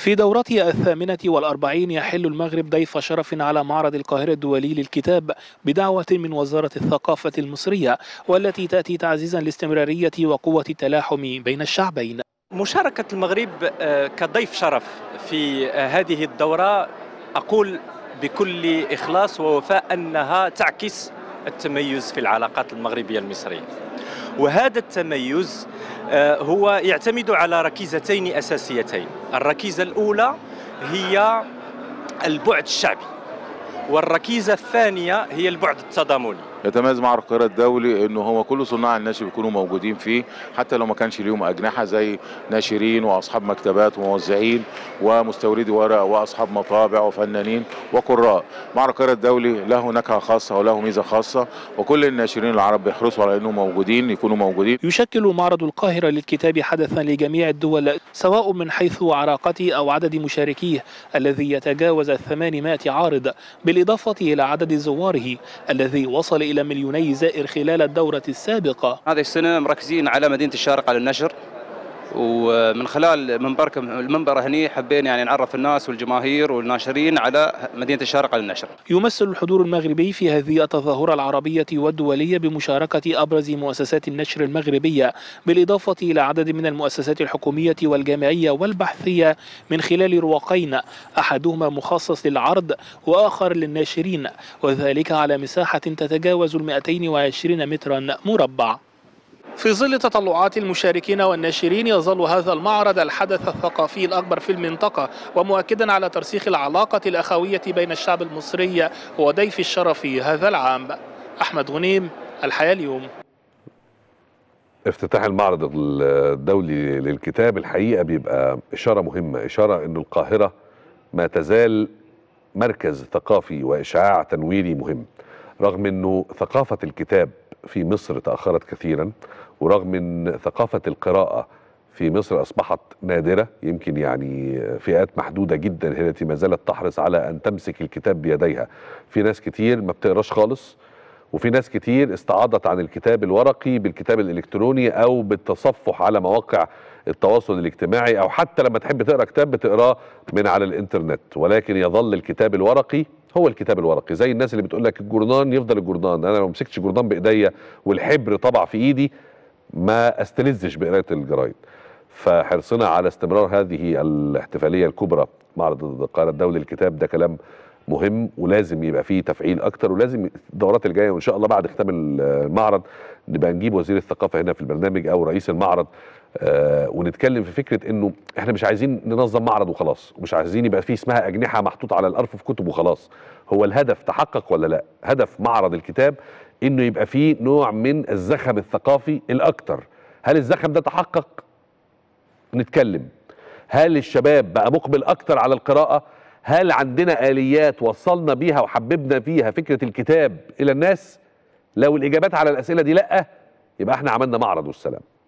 في دورتها الثامنة والأربعين يحل المغرب ضيف شرف على معرض القاهرة الدولي للكتاب بدعوة من وزارة الثقافة المصرية والتي تأتي تعزيزا لاستمرارية وقوة التلاحم بين الشعبين مشاركة المغرب كضيف شرف في هذه الدورة أقول بكل إخلاص ووفاء أنها تعكس التميز في العلاقات المغربية المصرية وهذا التميز هو يعتمد على ركيزتين أساسيتين الركيزة الأولى هي البعد الشعبي والركيزة الثانية هي البعد التضامني يتميز معرض القاهرة الدولي انه هو كل صناع النشر بيكونوا موجودين فيه حتى لو ما كانش ليهم اجنحة زي ناشرين واصحاب مكتبات وموزعين ومستوردي ورق واصحاب مطابع وفنانين وقراء معرض القاهرة الدولي له نكهة خاصة وله ميزة خاصة وكل الناشرين العرب بيحرصوا على انهم موجودين يكونوا موجودين يشكل معرض القاهرة للكتاب حدثا لجميع الدول سواء من حيث عراقته او عدد مشاركيه الذي يتجاوز الثمانمائة عارض بالاضافة الى عدد زواره الذي وصل الى مليوني زائر خلال الدورة السابقة هذه السنة مركزين على مدينة الشارقة للنشر ومن خلال منبركم المنبر هني حبينا يعني نعرف الناس والجماهير والناشرين على مدينه الشارقه للنشر. يمثل الحضور المغربي في هذه التظاهره العربيه والدوليه بمشاركه ابرز مؤسسات النشر المغربيه بالاضافه الى عدد من المؤسسات الحكوميه والجامعيه والبحثيه من خلال رواقين احدهما مخصص للعرض واخر للناشرين وذلك على مساحه تتجاوز ال 220 مترا مربع. في ظل تطلعات المشاركين والناشرين يظل هذا المعرض الحدث الثقافي الأكبر في المنطقة ومؤكدا على ترسيخ العلاقة الأخوية بين الشعب المصري وضيف الشرف هذا العام أحمد غنيم الحياة اليوم افتتاح المعرض الدولي للكتاب الحقيقة بيبقى إشارة مهمة إشارة أن القاهرة ما تزال مركز ثقافي وإشعاع تنويري مهم رغم أنه ثقافة الكتاب في مصر تأخرت كثيرا ورغم ان ثقافه القراءه في مصر اصبحت نادره يمكن يعني فئات محدوده جدا هي التي ما زالت تحرص على ان تمسك الكتاب بيديها في ناس كتير ما بتقراش خالص وفي ناس كتير استعاضت عن الكتاب الورقي بالكتاب الالكتروني او بالتصفح على مواقع التواصل الاجتماعي او حتى لما تحب تقرا كتاب بتقراه من على الانترنت ولكن يظل الكتاب الورقي هو الكتاب الورقي زي الناس اللي بتقول لك الجورنان يفضل الجورنان انا لو مسكتش جورنان بايديا والحبر طبع في ايدي ما استلذش بقرايه الجرايد فحرصنا على استمرار هذه الاحتفاليه الكبرى معرض القاهره الدولي للكتاب ده كلام مهم ولازم يبقى فيه تفعيل اكتر ولازم الدورات الجايه وان شاء الله بعد ختام المعرض نبقى نجيب وزير الثقافه هنا في البرنامج او رئيس المعرض آه ونتكلم في فكره انه احنا مش عايزين ننظم معرض وخلاص ومش عايزين يبقى فيه اسمها اجنحه محطوط على الارفف كتب وخلاص هو الهدف تحقق ولا لا هدف معرض الكتاب انه يبقى فيه نوع من الزخم الثقافي الاكتر هل الزخم ده تحقق نتكلم هل الشباب بقى مقبل اكتر على القراءه هل عندنا اليات وصلنا بيها وحببنا فيها فكره الكتاب الى الناس لو الاجابات على الاسئله دي لا يبقى احنا عملنا معرض والسلام